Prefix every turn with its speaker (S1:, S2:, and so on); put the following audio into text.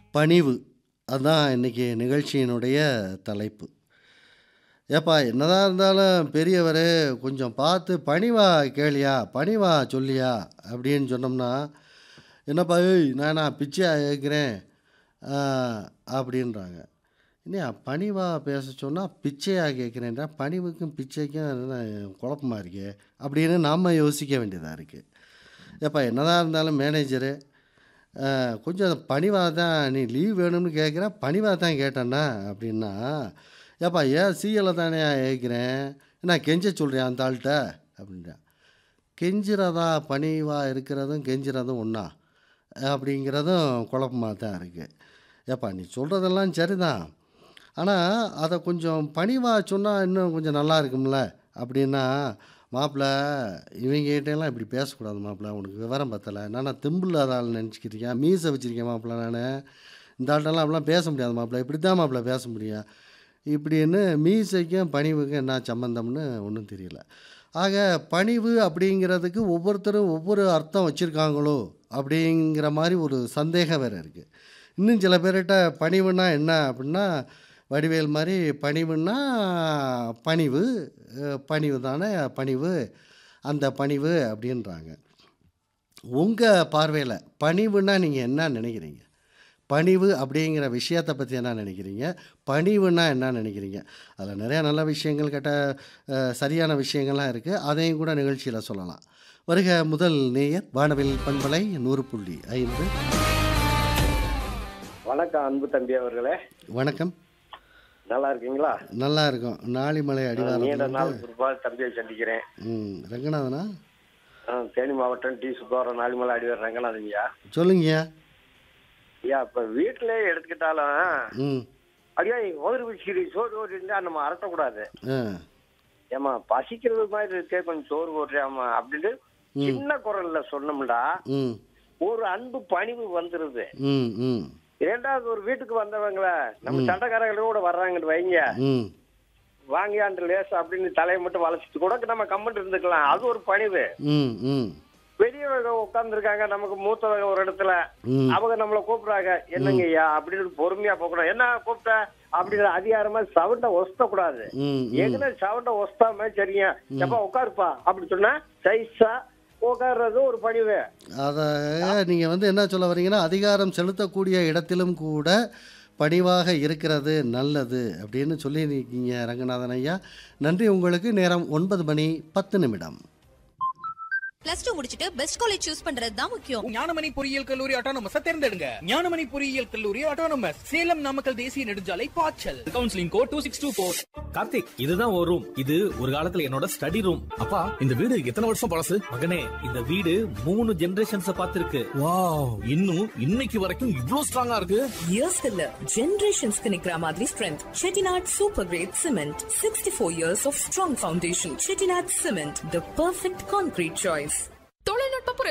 S1: பணிவு அதுதான் இன்றைக்கி நிகழ்ச்சியினுடைய தலைப்பு ஏப்பா என்னதான் இருந்தாலும் பெரியவர் கொஞ்சம் பார்த்து பணிவா கேளியா பணிவா சொல்லியா அப்படின்னு சொன்னோம்னா என்னப்பா ஏய் நானா பிச்சையா கேட்குறேன் அப்படின்றாங்க இல்லையா பணிவாக பேச சொன்னால் பிச்சையாக கேட்குறேன்றா பணிவுக்கும் பிச்சைக்கும் என்ன குழப்பமா இருக்கே அப்படின்னு நாம் யோசிக்க வேண்டியதாக இருக்குது ஏப்பா என்னதான் இருந்தாலும் மேனேஜரு கொஞ்சம் பணிவாக தான் நீ லீவ் வேணும்னு கேட்குற பணிவாக தான் கேட்டேன்னா அப்படின்னா ஏப்பா ஏன் சிஎல்ல தானே கேட்குறேன் நான் கெஞ்ச சொல்கிறேன் அந்த ஆள்கிட்ட அப்படின்றான் கெஞ்சுறதா பணிவாக இருக்கிறதும் கெஞ்சுறதும் ஒன்றா அப்படிங்கிறதும் குழப்பமாக தான் இருக்குது ஏப்பா நீ சொல்கிறதெல்லாம் சரிதான் ஆனால் அதை கொஞ்சம் பணிவாக சொன்னால் இன்னும் கொஞ்சம் நல்லா இருக்கும்ல அப்படின்னா மாப்பிள்ள இவங்ககிட்டலாம் இப்படி பேசக்கூடாது மாப்பிள்ள உனக்கு விவரம் பத்தலை நான் திம்பிள் இல்லாத ஆள் நினச்சிக்கிறியா மீசை வச்சுருக்கேன் மாப்பிள்ள நான் இந்த ஆள்கிட்டலாம் அப்படிலாம் பேச முடியாது மாப்பிள்ள இப்படி தான் மாப்பிள்ள பேச முடியும் இப்படின்னு மீசைக்கும் பணிவுக்கும் என்ன சம்மந்தம்னு ஒன்றும் தெரியல ஆக பணிவு அப்படிங்கிறதுக்கு ஒவ்வொருத்தரும் ஒவ்வொரு அர்த்தம் வச்சுருக்காங்களோ அப்படிங்கிற மாதிரி ஒரு சந்தேகம் வேறு இருக்குது இன்னும் சில பேர்கிட்ட பணிவுனா என்ன அப்படின்னா வடிவேல் மாதிரி பணிவுன்னா பணிவு பணிவு தானே பணிவு அந்த பணிவு அப்படின்றாங்க உங்கள் பார்வையில் பணிவுன்னா நீங்கள் என்ன நினைக்கிறீங்க பணிவு அப்படிங்கிற விஷயத்தை பற்றி என்ன நினைக்கிறீங்க பணிவுன்னா என்ன நினைக்கிறீங்க அதில் நிறையா நல்ல விஷயங்கள் கேட்ட சரியான விஷயங்கள்லாம் இருக்குது அதையும் கூட நிகழ்ச்சியில் சொல்லலாம் வருக முதல் நேயர் வானவில் பண்பலை நூறு புள்ளி ஐந்து
S2: வணக்கம் அன்பு தம்பி அவர்களே
S1: வணக்கம்
S2: நல்லா இருக்கீங்களா
S1: நல்லா இருக்கும் நாளிமலை
S2: நீண்ட
S1: அடிவாரம்
S2: நாள் பிற்பாடு தம்பியை சந்திக்கிறேன்
S1: ம் ரங்கநாதனா
S2: ஆ, தேனி மாவட்டம் டி சுப்பாவரம் நாலிமலை அடிவார் ரங்கநாதன்யா
S1: சொல்லுங்கய்யா
S2: ஐயா இப்ப வீட்டிலே எடுத்துக்கிட்டாலும்
S1: ம்
S2: அப்படியே ஒரு விஷயம் சோறு ஓட்டிருந்தா நம்ம அரட்டக்கூடாது
S1: ஆ
S2: ஏமா பசிக்கிறது மாதிரி இருக்கே கொஞ்சம் சோறு ஓட்டுறியாமா அப்படின்ட்டு சின்ன குரல்ல சொன்னோம்டா
S1: ம்
S2: ஒரு அன்பு பணிவு வந்துருது
S1: ம் ம்
S2: இரண்டாவது ஒரு வீட்டுக்கு வந்தவங்கள நம்ம சண்டைக்காரங்களோட கூட வர்றாங்கன்னு வைங்க
S1: ம்
S2: வாங்கியாண்டு லேசா அப்படின்னு தலையை மட்டும் வளைச்சிட்டு கூட நம்ம கம்மட்டு இருந்துக்கலாம் அது ஒரு பணிவு
S1: ம் ம்
S2: பெரியவங்க உட்கார்ந்துருக்காங்க நமக்கு மூத்தவங்க ஒரு இடத்துல
S1: ம்
S2: அவங்க நம்மள கூப்பிடுறாங்க என்னங்க ஐயா அப்படின்னு பொறுமையா போக கூடாது என்ன கூப்பிட்ட அப்படிங்கிற அதிகாரமா சவுண்ட ஒஸ்த கூடாது
S1: ம் ம்
S2: எதுல சவுண்ட ஒஸ்தாம சரிங்க எப்ப உட்காருப்பா அப்படி சொன்னா சைஸா உட்கார்றது ஒரு பணிவு
S1: அதை நீங்கள் வந்து என்ன சொல்ல வரீங்கன்னா அதிகாரம் செலுத்தக்கூடிய இடத்திலும் கூட பணிவாக இருக்கிறது நல்லது அப்படின்னு சொல்லியிருக்கீங்க ரங்கநாதன் ஐயா நன்றி உங்களுக்கு நேரம் ஒன்பது மணி பத்து நிமிடம்
S3: பிளஸ் டூ முடிச்சிட்டு பெஸ்ட் காலேஜ் சூஸ் பண்றது தான் முக்கியம்
S4: ஞானமணி பொறியியல் கல்லூரி ஆட்டோனமஸ் தேர்ந்தெடுங்க ஞானமணி பொறியியல் கல்லூரி ஆட்டோனமஸ் சேலம் நாமக்கல் தேசிய நெடுஞ்சாலை பாய்ச்சல் counselling code two six two four
S5: Karthik இதுதான் ஒரு ரூம் இது ஒரு காலத்துல என்னோட ஸ்டடி ரூம் அப்பா இந்த வீடு எத்தனை வருஷம் பழசு மகனே இந்த வீடு மூணு ஜெனரேஷன்ஸ் பார்த்திருக்கு வாவ் இன்னும் இன்னைக்கு வரைக்கும் இவ்ளோ ஸ்ட்ராங்கா இருக்கு
S6: இயர்ஸ்க்கு இல்ல ஜெனரேஷன்ஸ்க்கு நிக்கிற மாதிரி strength Chettinad super great cement sixty four years of strong foundation Chettinad cement the perfect concrete choice
S7: தொழில்நுட்ப